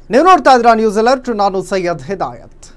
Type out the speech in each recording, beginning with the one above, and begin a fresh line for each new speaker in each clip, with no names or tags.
ನೀವು ನೋಡ್ತಾ ಇದ್ದೀರಾ ನ್ಯೂಸ್ ಅಲರ್ಟ್ ನಾನು ಸೈಯದ್ ಹಿದಾಯತ್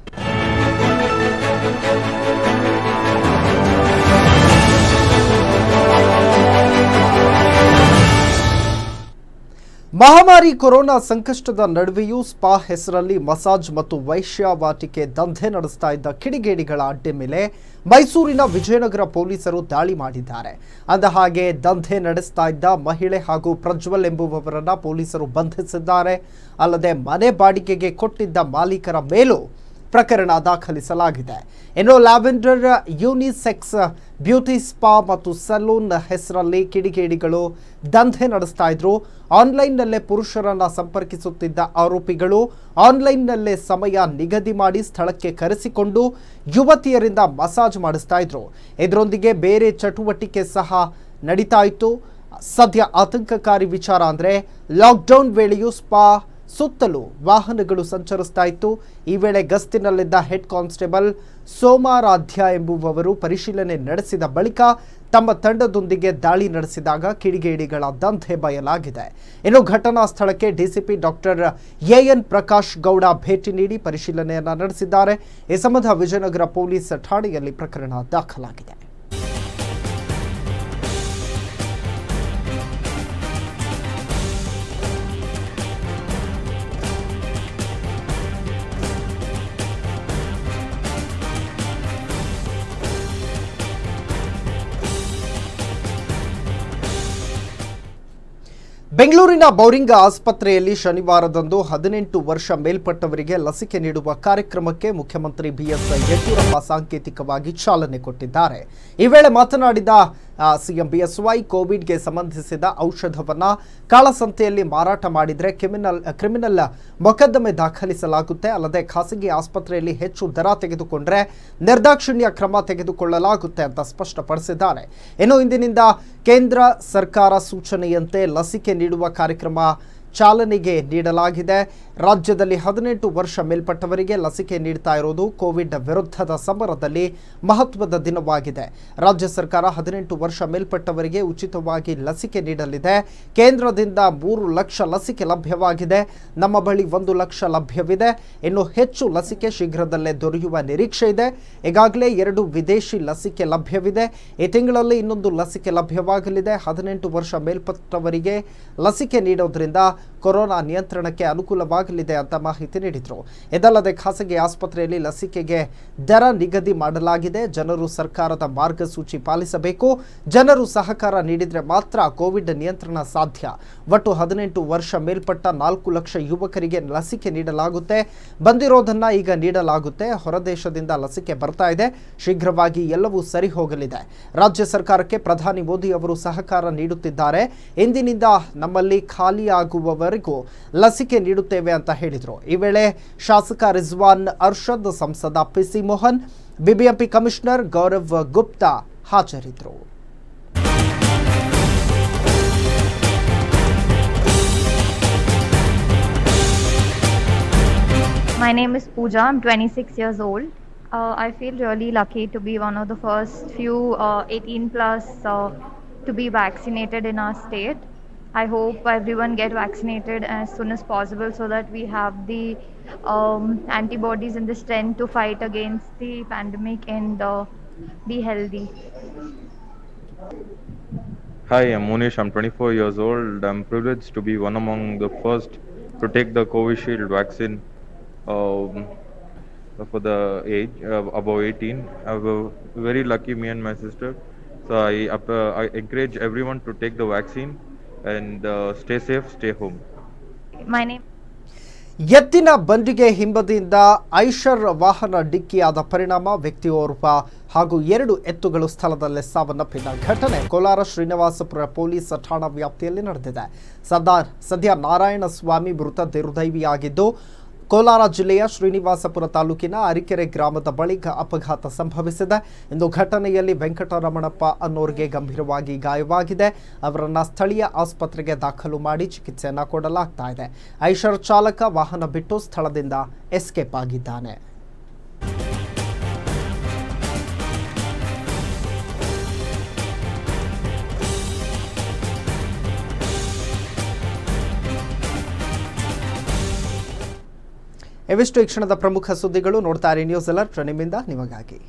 ಮಹಾಮಾರಿ ಕೊರೋನಾ ಸಂಕಷ್ಟದ ನಡುವೆಯೂ ಸ್ಪಾ ಹೆಸರಲ್ಲಿ ಮಸಾಜ್ ಮತ್ತು ವೈಶ್ಯಾವಾಟಿಕೆ ದಂಧೆ ನಡೆಸ್ತಾ ಇದ್ದ ಕಿಡಿಗೇಡಿಗಳ ಅಡ್ಡೆ ಮೇಲೆ ಮೈಸೂರಿನ ವಿಜಯನಗರ ಪೊಲೀಸರು ದಾಳಿ ಮಾಡಿದ್ದಾರೆ ಅಂದ ಹಾಗೆ ದಂಧೆ ನಡೆಸ್ತಾ ಇದ್ದ ಮಹಿಳೆ ಹಾಗೂ ಪ್ರಜ್ವಲ್ ಎಂಬುವವರನ್ನ ಪೊಲೀಸರು ಬಂಧಿಸಿದ್ದಾರೆ ಅಲ್ಲದೆ ಮನೆ ಬಾಡಿಗೆಗೆ ಕೊಟ್ಟಿದ್ದ ಮಾಲೀಕರ ಮೇಲೂ ಪ್ರಕರಣ ದಾಖಲಿಸಲಾಗಿದೆ ಇನ್ನು ಲ್ಯಾವೆಂಡರ್ ಯೂನಿಸೆಕ್ಸ್ ಬ್ಯೂಟಿ ಸ್ಪಾ ಮತ್ತು ಸಲೂನ್ ಹೆಸರಲ್ಲಿ ಕಿಡಿಗೇಡಿಗಳು ದಂಧೆ ನಡೆಸ್ತಾ ಇದ್ರು ಆನ್ಲೈನ್ನಲ್ಲೇ ಪುರುಷರನ್ನ ಸಂಪರ್ಕಿಸುತ್ತಿದ್ದ ಆರೋಪಿಗಳು ಆನ್ಲೈನ್ನಲ್ಲೇ ಸಮಯ ನಿಗದಿ ಮಾಡಿ ಸ್ಥಳಕ್ಕೆ ಕರೆಸಿಕೊಂಡು ಯುವತಿಯರಿಂದ ಮಸಾಜ್ ಮಾಡಿಸ್ತಾ ಇದ್ರು ಇದರೊಂದಿಗೆ ಬೇರೆ ಚಟುವಟಿಕೆ ಸಹ ನಡೀತಾ ಇತ್ತು ಸದ್ಯ ಆತಂಕಕಾರಿ ವಿಚಾರ ಅಂದರೆ ಲಾಕ್ಡೌನ್ ವೇಳೆಯೂ ಸ್ಪಾ ಸುತ್ತಲೂ ವಾಹನಗಳು ಸಂಚರಿಸ್ತಾ ಇತ್ತು ಈ ವೇಳೆ ಗಸ್ತಿನಲ್ಲಿದ್ದ ಹೆಡ್ ಕಾನ್ಸ್ಟೇಬಲ್ ಸೋಮಾರಾಧ್ಯ ಎಂಬುವವರು ಪರಿಶೀಲನೆ ನಡೆಸಿದ ಬಳಿಕ ತಮ್ಮ ತಂಡದೊಂದಿಗೆ ದಾಳಿ ನಡೆಸಿದಾಗ ಕಿಡಿಗೇಡಿಗಳ ದಂಧೆ ಬಯಲಾಗಿದೆ ಇನ್ನು ಘಟನಾ ಸ್ಥಳಕ್ಕೆ DCP doctor A N Prakash Gowda ಭೇಟಿ ನೀಡಿ ಪರಿಶೀಲನೆಯನ್ನ ನಡೆಸಿದ್ದಾರೆ ಈ ಸಂಬಂಧ ವಿಜಯನಗರ ಪೊಲೀಸ್ ಠಾಣೆಯಲ್ಲಿ ಪ್ರಕರಣ ದಾಖಲಾಗಿದೆ ಬೆಂಗಳೂರಿನ ಬೌರಿಂಗ ಆಸ್ಪತ್ರೆಯಲ್ಲಿ ಶನಿವಾರದಂದು ಹದಿನೆಂಟು ವರ್ಷ ಮೇಲ್ಪಟ್ಟವರಿಗೆ ಲಸಿಕೆ ನೀಡುವ ಕಾರ್ಯಕ್ರಮಕ್ಕೆ ಮುಖ್ಯಮಂತ್ರಿ ಬಿಎಸ್ ಯಡಿಯೂರಪ್ಪ ಸಾಂಕೇತಿಕವಾಗಿ ಚಾಲನೆ ಕೊಟ್ಟಿದ್ದಾರೆ ಈ ವೇಳೆ ಮಾತನಾಡಿದ ಆ, ಸಿಎಂ ಬಿಎಸ್ವೈ ಕೋವಿಡ್ಗೆ ಸಂಬಂಧಿಸಿದ ಔಷಧವನ್ನ ಕಾಳಸಂತೆಯಲ್ಲಿ ಮಾರಾಟ ಮಾಡಿದರೆ ಕ್ರಿಮಿನಲ್ ಕ್ರಿಮಿನಲ್ ಮೊಕದ್ದಮೆ ದಾಖಲಿಸಲಾಗುತ್ತೆ ಅಲ್ಲದೆ ಖಾಸಗಿ ಆಸ್ಪತ್ರೆಯಲ್ಲಿ ಹೆಚ್ಚು ದರ ತೆಗೆದುಕೊಂಡ್ರೆ ನಿರ್ದಾಕ್ಷಿಣ್ಯ ಕ್ರಮ ತೆಗೆದುಕೊಳ್ಳಲಾಗುತ್ತೆ ಅಂತ ಸ್ಪಷ್ಟಪಡಿಸಿದ್ದಾರೆ ಇನ್ನು ಇಂದಿನಿಂದ ಕೇಂದ್ರ ಸರ್ಕಾರ ಸೂಚನೆಯಂತೆ ಲಸಿಕೆ ನೀಡುವ ಕಾರ್ಯಕ್ರಮ ಚಾಲನೆಗೆ ನೀಡಲಾಗಿದೆ ರಾಜ್ಯದಲ್ಲಿ ಹದಿನೆಂಟು ವರ್ಷ ಮೇಲ್ಪಟ್ಟವರಿಗೆ ಲಸಿಕೆ ನೀಡ್ತಾ ಇರೋದು ಕೋವಿಡ್ ವಿರುದ್ಧದ ಸಮರದಲ್ಲಿ ಮಹತ್ವದ ದಿನವಾಗಿದೆ ರಾಜ್ಯ ಸರ್ಕಾರ ಹದಿನೆಂಟು ವರ್ಷ ಮೇಲ್ಪಟ್ಟವರಿಗೆ ಉಚಿತವಾಗಿ ಲಸಿಕೆ ನೀಡಲಿದೆ ಕೇಂದ್ರದಿಂದ ಮೂರು ಲಕ್ಷ ಲಸಿಕೆ ಲಭ್ಯವಾಗಿದೆ ನಮ್ಮ ಬಳಿ ಒಂದು ಲಕ್ಷ ಲಭ್ಯವಿದೆ ಇನ್ನು ಹೆಚ್ಚು ಲಸಿಕೆ ಶೀಘ್ರದಲ್ಲೇ ದೊರೆಯುವ ನಿರೀಕ್ಷೆ ಇದೆ ಈಗಾಗಲೇ ಎರಡು ವಿದೇಶಿ ಲಸಿಕೆ ಲಭ್ಯವಿದೆ ಈ ತಿಂಗಳಲ್ಲಿ ಇನ್ನೊಂದು ಲಸಿಕೆ ಲಭ್ಯವಾಗಲಿದೆ ಹದಿನೆಂಟು ವರ್ಷ ಮೇಲ್ಪಟ್ಟವರಿಗೆ ಲಸಿಕೆ ನೀಡೋದ್ರಿಂದ ಕೊರೋನಾ ನಿಯಂತ್ರಣಕ್ಕೆ ಅನುಕೂಲವಾಗಲಿದೆ ಅಂತ ಮಾಹಿತಿ ನೀಡಿದರು ಇದಲ್ಲದೆ ಖಾಸಗಿ ಆಸ್ಪತ್ರೆಯಲ್ಲಿ ಲಸಿಕೆಗೆ ದರ ನಿಗದಿ ಮಾಡಲಾಗಿದೆ ಜನರು ಸರ್ಕಾರದ ಮಾರ್ಗಸೂಚಿ ಪಾಲಿಸಬೇಕು ಜನರು ಸಹಕಾರ ನೀಡಿದರೆ ಮಾತ್ರ ಕೋವಿಡ್ ನಿಯಂತ್ರಣ ಸಾಧ್ಯ ಒಟ್ಟು ಹದಿನೆಂಟು ವರ್ಷ ಮೇಲ್ಪಟ್ಟ ನಾಲ್ಕು ಲಕ್ಷ ಯುವಕರಿಗೆ ಲಸಿಕೆ ನೀಡಲಾಗುತ್ತೆ ಬಂದಿರೋದನ್ನ ಈಗ ನೀಡಲಾಗುತ್ತೆ ಹೊರದೇಶದಿಂದ ಲಸಿಕೆ ಬರ್ತಾ ಇದೆ ಶೀಘ್ರವಾಗಿ ಎಲ್ಲವೂ ಸರಿ ಹೋಗಲಿದೆ ರಾಜ್ಯ ಸರ್ಕಾರಕ್ಕೆ ಪ್ರಧಾನಿ ಮೋದಿ ಅವರು ಸಹಕಾರ ನೀಡುತ್ತಿದ್ದಾರೆ ಇಂದಿನಿಂದ ನಮ್ಮಲ್ಲಿ ಖಾಲಿಯಾಗುವವರೆಗೂ ಲಸಿಕೆ ನೀಡುತ್ತೇವೆ ಅಂತ ಹೇಳಿದರು ಈ ವೇಳೆ ಶಾಸಕ ರಿಜ್ವಾನ್ ಅರ್ಷದ್ ಸಂಸದ P C Mohan BBMP commissioner Gaurav Gupta ಹಾಜರಿದ್ದರು
My name is Pooja. I'm 26 years old. Uh, I feel really lucky to be one of the first few uh, 18 plus uh, to be vaccinated in our state. I hope everyone get vaccinated as soon as possible so that we have the um, antibodies and the strength to fight against the pandemic and uh, be healthy.
Hi, I'm Monish. I'm 24 years old. I'm privileged to be one among the first to take the Covishield vaccine um, for the age uh, above 18. I was very lucky, me and my sister. So I, up- uh, I encourage everyone to take the vaccine and uh, stay safe, stay home.
My name
ಎತ್ತಿನ ಬಂಡಿಗೆ ಹಿಂಬದಿಯಿಂದ ಐಷರ್ ವಾಹನ ಡಿಕ್ಕಿಯಾದ ಪರಿಣಾಮ ವ್ಯಕ್ತಿಯೋರ್ವ ಹಾಗೂ ಎರಡು ಎತ್ತುಗಳು ಸ್ಥಳದಲ್ಲೇ ಸಾವನ್ನಪ್ಪಿದ ಘಟನೆ Kolar Srinivaspur police ಠಾಣಾ ವ್ಯಾಪ್ತಿಯಲ್ಲಿ ನಡೆದಿದೆ ಸದಾ ಸದ್ಯ ನಾರಾಯಣ ಸ್ವಾಮಿ ಮೃತ ನಿರುದೈವಿಯಾಗಿದ್ದು ಕೋಲಾರ ಜಿಲ್ಲೆಯ ಶ್ರೀನಿವಾಸಪುರ ತಾಲೂಕಿನ ಅರಿಕೆರೆ ಗ್ರಾಮದ ಬಳಿ ಘ- ಅಪಘಾತ ಸಂಭವಿಸಿದೆ ಇಂದು ಘಟನೆಯಲ್ಲಿ ವೆಂಕಟರಮಣಪ್ಪ ಅನ್ನೋರಿಗೆ ಗಂಭೀರವಾಗಿ ಗಾಯವಾಗಿದೆ ಅವರನ್ನ ಸ್ಥಳೀಯ ಆಸ್ಪತ್ರೆಗೆ ದಾಖಲು ಮಾಡಿ ಚಿಕಿತ್ಸೆಯನ್ನ ಕೊಡಲಾಗ್ತಾ ಇದೆ ಐಷರ್ ಚಾಲಕ ವಾಹನ ಬಿಟ್ಟು ಸ್ಥಳದಿಂದ ಎಸ್ಕೇಪ್ ಆಗಿದ್ದಾನೆ ಇವಿಷ್ಟು ಈ ಕ್ಷಣದ ಪ್ರಮುಖ ಸುದ್ದಿಗಳು ನೋಡ್ತಾ ಇರಿ ನ್ಯೂಸ್ ಅಲರ್ಟ್ ನಿಮ್ಮಿಂದ ನಿಮಗಾಗಿ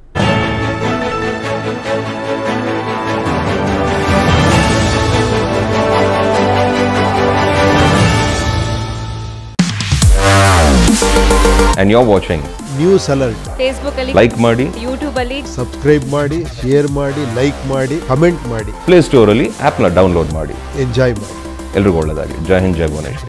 and you're watching.
News alert
Facebook ಅಲ್ಲಿ
Like ಮಾಡಿ
ಯೂಟ್ಯೂಬ್ ಅಲ್ಲಿ
ಸಬ್ಸ್ಕ್ರೈಬ್ ಮಾಡಿ ಶೇರ್ ಮಾಡಿ ಲೈಕ್ ಮಾಡಿ ಕಮೆಂಟ್ ಮಾಡಿ
ಪ್ಲೇ ಸ್ಟೋರಲ್ಲಿ ಆ್ಯಪ್ನ ಡೌನ್ಲೋಡ್ ಮಾಡಿ
ಎಂಜಾಯ್ ಮಾಡಿ
ಎಲ್ರಿಗೂ ಒಳ್ಳೆಯದಾಗಲಿ ಜೈ ಹಿಂದ್ ಜೈ ಭುವನೇಶ್ವರಿ